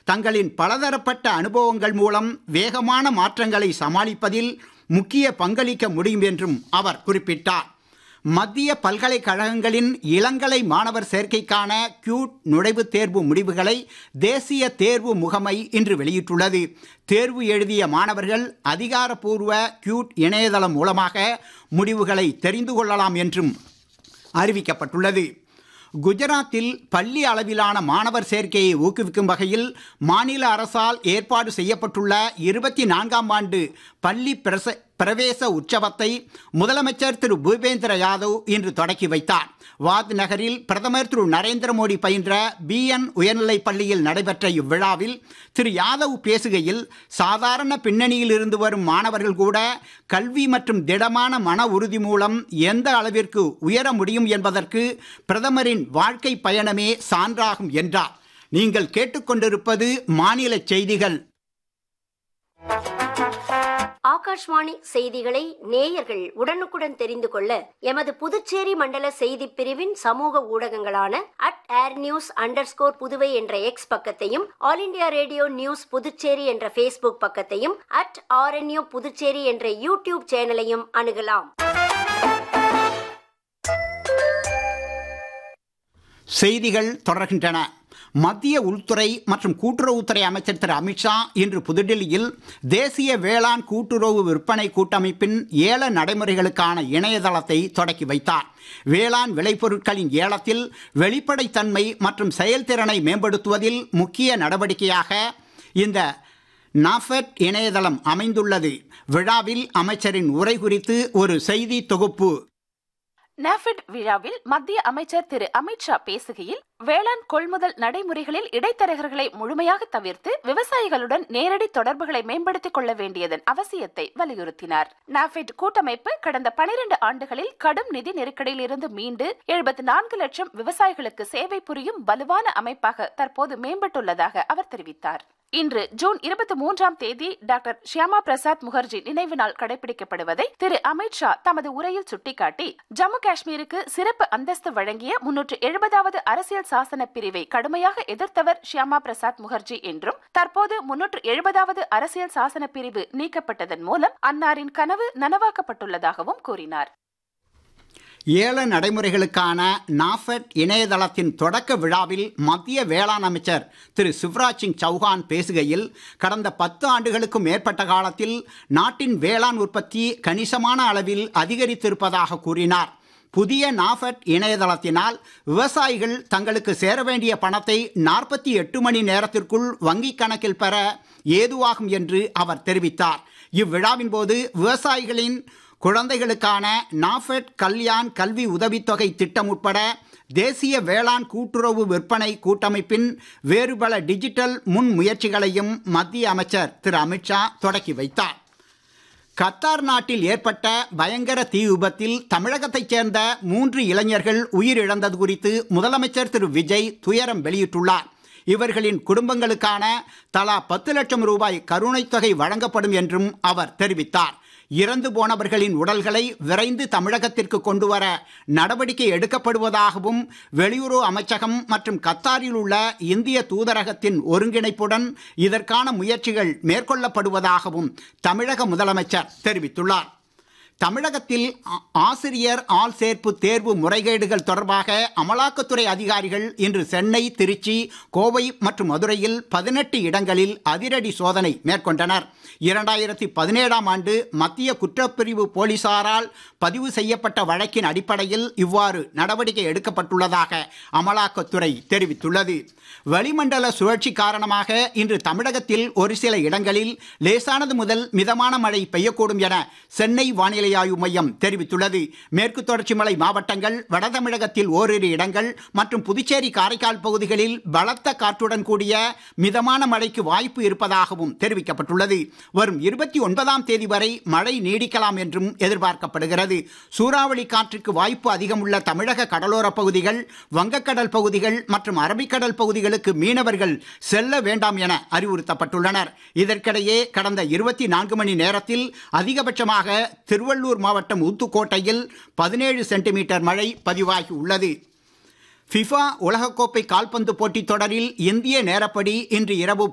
தங்களின் பலதரப்பட்ட அனுபவங்கள் மூலம் வேகமான மாற்றங்களை சமாளிப்பதில் முக்கிய பங்களிக்க முடியும் என்றும் அவர் குறிப்பிட்டார் மத்திய பல்கலைக்கழகங்களின் இளங்கலை மாணவர் சேர்க்கைக்கான கியூட் நுழைவுத் தேர்வு முடிவுகளை தேசிய தேர்வு முகமை இன்று வெளியிட்டுள்ளது தேர்வு எழுதிய மாணவர்கள் அதிகாரப்பூர்வ கியூட் இணையதளம் மூலமாக முடிவுகளை தெரிந்து கொள்ளலாம் என்றும் அறிவிக்கப்பட்டுள்ளது குஜராத்தில் பள்ளி அளவிலான மாணவர் சேர்க்கையை ஊக்குவிக்கும் வகையில் மாநில அரசால் ஏற்பாடு செய்யப்பட்டுள்ள இருபத்தி நான்காம் ஆண்டு பள்ளி பிரச பிரவேச உற்சவத்தை முதலமைச்சர் திரு பூபேந்திர யாதவ் இன்று தொடக்கி வைத்தார் வாத் நகரில் பிரதமர் திரு நரேந்திர மோடி பயின்ற பிஎன் உயர்நிலைப் பள்ளியில் நடைபெற்ற இவ்விழாவில் திரு யாதவ் பேசுகையில் சாதாரண பின்னணியில் இருந்து வரும் மாணவர்கள் கூட கல்வி மற்றும் திடமான மன உறுதி மூலம் எந்த அளவிற்கு உயர முடியும் என்பதற்கு பிரதமரின் வாழ்க்கை பயணமே சான்றாகும் என்றார் நீங்கள் கேட்டுக்கொண்டிருப்பது மாநில செய்திகள் ஆகாஷ்வாணி செய்திகளை நேயர்கள் உடனுக்குடன் தெரிந்து கொள்ள எமது புதுச்சேரி மண்டல செய்தி பிரிவின் சமூக ஊடகங்களான at air news under Puduvai என்ற எக்ஸ் பக்கத்தையும் all India radio news Puducherry என்ற ஃபேஸ்புக் பக்கத்தையும் அட் ஆர்என்யூ புதுச்சேரி என்ற யூடியூப் சேனலையும் அணுகலாம் செய்திகள் தொடர்கின்றன மத்திய உள்துறை மற்றும் கூட்டுறவுத்துறை அமைச்சர் திரு அமித்ஷா இன்று புதுடில்லியில் தேசிய வேளாண் கூட்டுறவு விற்பனை கூட்டமைப்பின் ஏல நடைமுறைகளுக்கான இணையதளத்தை தொடக்கி வைத்தார் வேளாண் விளைபொருட்களின் ஏலத்தில் வெளிப்படைத்தன்மை மற்றும் செயல்திறனை மேம்படுத்துவதில் முக்கிய நடவடிக்கையாக இந்த நாஃபெட் இணையதளம் அமைந்துள்ளது விழாவில் அமைச்சரின் உரை குறித்து ஒரு செய்தி தொகுப்பு நாஃபிட் விழாவில் மத்திய அமைச்சர் திரு அமித்ஷா பேசுகையில் வேளாண் கொள்முதல் நடைமுறைகளில் இடைத்தரகர்களை முழுமையாக தவிர்த்து விவசாயிகளுடன் நேரடி தொடர்புகளை மேம்படுத்திக் கொள்ள வேண்டியதன் அவசியத்தை வலியுறுத்தினார் நாஃபிட் கூட்டமைப்பு கடந்த பனிரெண்டு ஆண்டுகளில் கடும் நிதி நெருக்கடியில் இருந்து மீண்டு எழுபத்தி நான்கு லட்சம் விவசாயிகளுக்கு சேவை புரியும் வலுவான அமைப்பாக தற்போது மேம்பட்டுள்ளதாக அவர் தெரிவித்தார் இன்று ஜூன் இருபத்தி மூன்றாம் தேதி டாக்டர் ஷியாமா பிரசாத் முகர்ஜி நினைவு நாள் கடைபிடிக்கப்படுவதை திரு அமித்ஷா தமது உரையில் சுட்டிக்காட்டி ஜம்மு காஷ்மீருக்கு சிறப்பு அந்தஸ்து வழங்கிய முன்னூற்று எழுபதாவது அரசியல் சாசன பிரிவை கடுமையாக எதிர்த்தவர் ஷியாமா பிரசாத் முகர்ஜி என்றும் தற்போது முன்னூற்று எழுபதாவது அரசியல் சாசன பிரிவு நீக்கப்பட்டதன் மூலம் அன்னாரின் கனவு நனவாக்கப்பட்டுள்ளதாகவும் கூறினார் ஏல நடைமுறைகளுக்கான நாஃபெட் இணையதளத்தின் தொடக்க விழாவில் மத்திய வேளாண் அமைச்சர் திரு சிவராஜ் சிங் சௌஹான் பேசுகையில் கடந்த பத்து ஆண்டுகளுக்கும் மேற்பட்ட காலத்தில் நாட்டின் வேளாண் உற்பத்தி கணிசமான அளவில் அதிகரித்திருப்பதாக கூறினார் புதிய நாஃபெட் இணையதளத்தினால் விவசாயிகள் தங்களுக்கு சேர வேண்டிய பணத்தை நாற்பத்தி எட்டு மணி நேரத்திற்குள் வங்கிக் கணக்கில் பெற ஏதுவாகும் என்று அவர் தெரிவித்தார் இவ்விழாவின் போது விவசாயிகளின் குழந்தைகளுக்கான நாஃபெட் கல்யாண் கல்வி உதவித்தொகை திட்டம் உட்பட தேசிய வேளாண் கூட்டுறவு விற்பனை கூட்டமைப்பின் வேறு பல டிஜிட்டல் முன் முயற்சிகளையும் மத்திய அமைச்சர் திரு அமித்ஷா தொடக்கி வைத்தார் கத்தார் நாட்டில் ஏற்பட்ட பயங்கர தீ விபத்தில் தமிழகத்தைச் சேர்ந்த மூன்று இளைஞர்கள் உயிரிழந்தது குறித்து முதலமைச்சர் திரு விஜய் துயரம் வெளியிட்டுள்ளார் இவர்களின் குடும்பங்களுக்கான தலா பத்து லட்சம் ரூபாய் கருணைத் தொகை வழங்கப்படும் என்றும் அவர் தெரிவித்தார் இறந்து போனவர்களின் உடல்களை விரைந்து தமிழகத்திற்கு கொண்டு வர நடவடிக்கை எடுக்கப்படுவதாகவும் வெளியுறவு அமைச்சகம் மற்றும் கத்தாரில் உள்ள இந்திய தூதரகத்தின் ஒருங்கிணைப்புடன் இதற்கான முயற்சிகள் மேற்கொள்ளப்படுவதாகவும் தமிழக முதலமைச்சர் தெரிவித்துள்ளார் தமிழகத்தில் ஆசிரியர் ஆள் சேர்ப்பு தேர்வு முறைகேடுகள் தொடர்பாக அமலாக்கத்துறை அதிகாரிகள் இன்று சென்னை திருச்சி கோவை மற்றும் மதுரையில் பதினெட்டு இடங்களில் அதிரடி சோதனை மேற்கொண்டனர் இரண்டாயிரத்தி பதினேழாம் ஆண்டு மத்திய குற்றப்பிரிவு போலீசாரால் பதிவு செய்யப்பட்ட வழக்கின் அடிப்படையில் இவ்வாறு நடவடிக்கை எடுக்கப்பட்டுள்ளதாக அமலாக்கத்துறை தெரிவித்துள்ளது வளிமண்டல சுழற்சி காரணமாக இன்று தமிழகத்தில் ஒரு சில இடங்களில் லேசானது முதல் மிதமான மழை பெய்யக்கூடும் என சென்னை வானிலை ஆய்வு மையம் தெரிவித்துள்ளது மேற்கு தொடர்ச்சி மலை மாவட்டங்கள் வட தமிழகத்தில் ஓரிரு இடங்கள் மற்றும் புதுச்சேரி காரைக்கால் பகுதிகளில் பலத்த காற்றுடன் கூடிய மிதமான மழைக்கு வாய்ப்பு இருப்பதாகவும் தெரிவிக்கப்பட்டுள்ளது வரும் இருபத்தி ஒன்பதாம் தேதி வரை மழை நீடிக்கலாம் என்றும் எதிர்பார்க்கப்படுகிறது சூறாவளி காற்றுக்கு வாய்ப்பு அதிகம் உள்ள தமிழக கடலோர பகுதிகள் வங்கக்கடல் பகுதிகள் மற்றும் அரபிக்கடல் பகுதிகளுக்கு மீனவர்கள் செல்ல வேண்டாம் என அறிவுறுத்தப்பட்டுள்ளனர் இதற்கிடையே கடந்த இருபத்தி நான்கு மணி நேரத்தில் அதிகபட்சமாக திருவள்ளூர் மாவட்டம் ஊத்துக்கோட்டையில் பதினேழு சென்டிமீட்டர் மழை பதிவாகி உள்ளது ஃபிஃபா உலகக்கோப்பை கால்பந்து போட்டித் தொடரில் இந்திய நேரப்படி இன்று இரவு